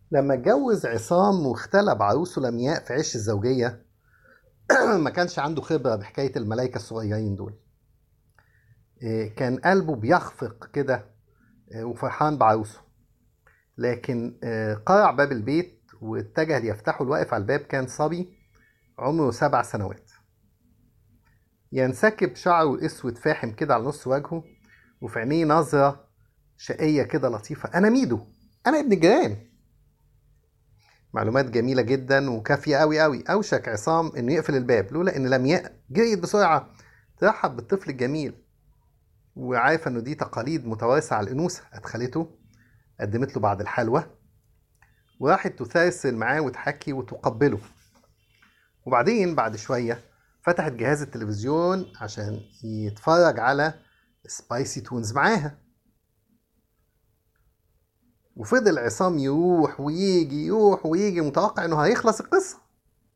لما اتجوز عصام واختلى بعروسه لمياء في عش الزوجية ما كانش عنده خبرة بحكاية الملايكة الصغيرين دول إيه، كان قلبه بيخفق كده إيه، وفرحان بعروسه لكن إيه، قرع باب البيت واتجه ليفتحه الواقف على الباب كان صبي عمره سبع سنوات ينسكب شعره الأسود فاحم كده على نص وجهه وفي عينيه نظرة شقية كده لطيفة أنا ميدو أنا ابن الجيران معلومات جميلة جدا وكافية أوي أوي أوشك عصام إنه يقفل الباب لولا إن لمياء جريت بسرعة ترحب بالطفل الجميل وعارفة إنه دي تقاليد متوارثة على الأنوثة أدخلته قدمت له بعض الحلوى وراحت تسرسل معاه وتحكي وتقبله وبعدين بعد شوية فتحت جهاز التلفزيون عشان يتفرج على سبايسي تونز معاها وفضل عصام يروح ويجي يروح ويجي متوقع انه هيخلص القصة